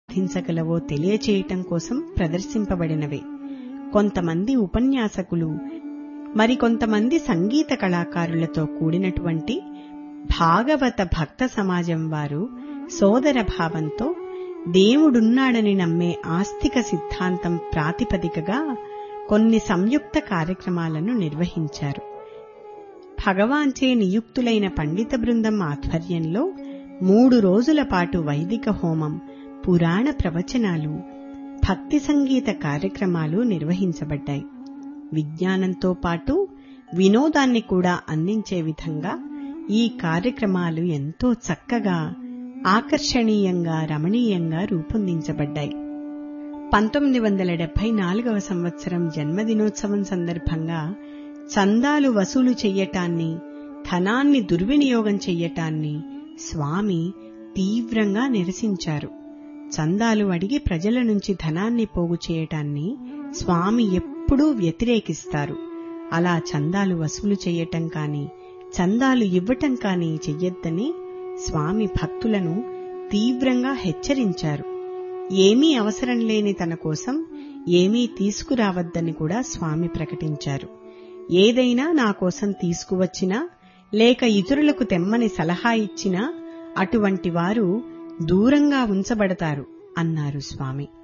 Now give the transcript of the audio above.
సాధించగలవో తెలియచేయటం కోసం ప్రదర్శింపబడినవే కొంతమంది ఉపన్యాసకులు మరికొంతమంది సంగీత కళాకారులతో కూడినటువంటి భాగవత భక్త సమాజం వారు సోదర భావంతో దేవుడున్నాడని నమ్మే ఆస్తిక సిద్ధాంతం ప్రాతిపదికగా కొన్ని సంయుక్త కార్యక్రమాలను నిర్వహించారు భగవాన్చే నియుక్తులైన పండిత బృందం ఆధ్వర్యంలో మూడు రోజుల పాటు వైదిక హోమం పురాణ ప్రవచనాలు భక్తి సంగీత కార్యక్రమాలు నిర్వహించబడ్డాయి విజ్ఞానంతో పాటు వినోదాన్ని కూడా అందించే విధంగా ఈ కార్యక్రమాలు ఎంతో చక్కగా ఆకర్షణీయంగా రమణీయంగా రూపొందించబడ్డాయి పంతొమ్మిది వందల డెబ్బై నాలుగవ సంవత్సరం జన్మదినోత్సవం సందర్భంగా చందాలు వసూలు చెయ్యటాన్ని ధనాన్ని దుర్వినియోగం చెయ్యటాన్ని స్వామి తీవ్రంగా నిరసించారు చందాలు అడిగి ప్రజల నుంచి ధనాన్ని పోగు చేయటాన్ని స్వామి ఎప్పుడూ వ్యతిరేకిస్తారు అలా చందాలు వసూలు చెయ్యటం కాని చందాలు ఇవ్వటం కాని చెయ్యొద్దని స్వామి భక్తులను తీవ్రంగా హెచ్చరించారు ఏమీ అవసరం లేని తన కోసం ఏమీ తీసుకురావద్దని కూడా స్వామి ప్రకటించారు ఏదైనా నా కోసం తీసుకువచ్చినా లేక ఇతరులకు తెమ్మని సలహా ఇచ్చినా అటువంటి వారు దూరంగా ఉంచబడతారు అన్నారు స్వామి